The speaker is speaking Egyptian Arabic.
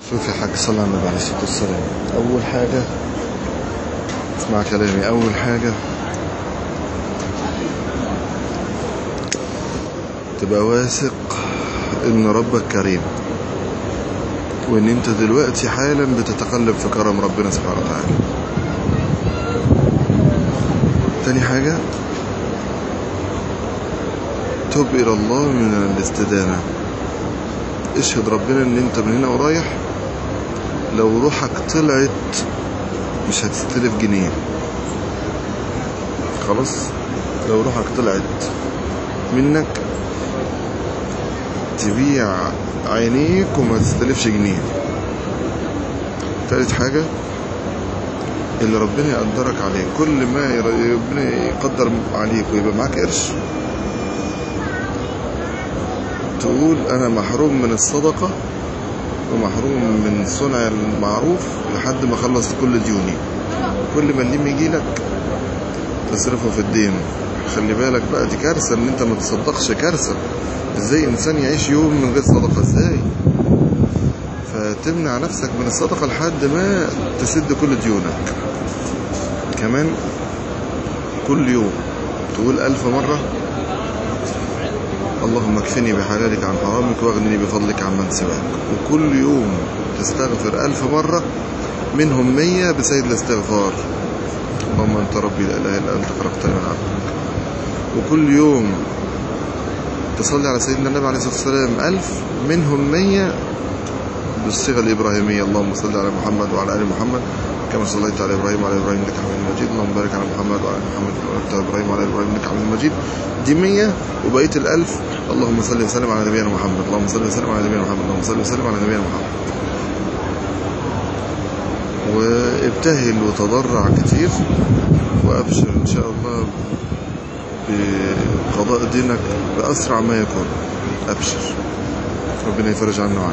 شوف يا حاج صلى على النبي عليه الصلاة والسلام أول حاجة اسمع كلامي أول حاجة تبقى واثق إن ربك كريم وإن أنت دلوقتي حالا بتتقلب في كرم ربنا سبحانه وتعالى تاني حاجة تب إلى الله من الاستدانة اشهد ربنا ان انت من هنا ورايح لو روحك طلعت مش هتستلف جنيه خلاص لو روحك طلعت منك تبيع عينيك وما تستلفش جنيه تالت حاجة اللي ربنا يقدرك عليه كل ما ربنا يقدر عليك ويبقى معاك قرش تقول أنا محروم من الصدقة ومحروم من صنع المعروف لحد ما أخلص كل ديوني كل ما الليم يجي لك تصرفه في الدين خلي بالك بقى دي كارثة إن أنت ما تصدقش كارثة إزاي إنسان يعيش يوم من غير صدقة إزاي فتمنع نفسك من الصدقة لحد ما تسد كل ديونك كمان كل يوم تقول ألف مرة اللهم اكفني بحلالك عن حرامك واغنني بفضلك عن من سواك وكل يوم تستغفر ألف مرة منهم مية بسيد الاستغفار اللهم أنت ربي لا إله إلا أنت خلقتني من عبدك وكل يوم تصلي على سيدنا النبي عليه الصلاة والسلام ألف منهم مية بالصيغة الإبراهيمية اللهم صل على محمد وعلى آل محمد كما صليت على إبراهيم وعلى إبراهيم إنك حميد مجيد اللهم بارك على محمد وعلى آل محمد وعلى إبراهيم وعلى إبراهيم إنك حميد مجيد دي 100 وبقية الألف اللهم صل وسلم على نبينا محمد اللهم صل وسلم على نبينا محمد اللهم صل وسلم على نبينا محمد وابتهل وتضرع كتير وأبشر إن شاء الله بقضاء دينك بأسرع ما يكون أبشر ربنا يفرج عنا وعنك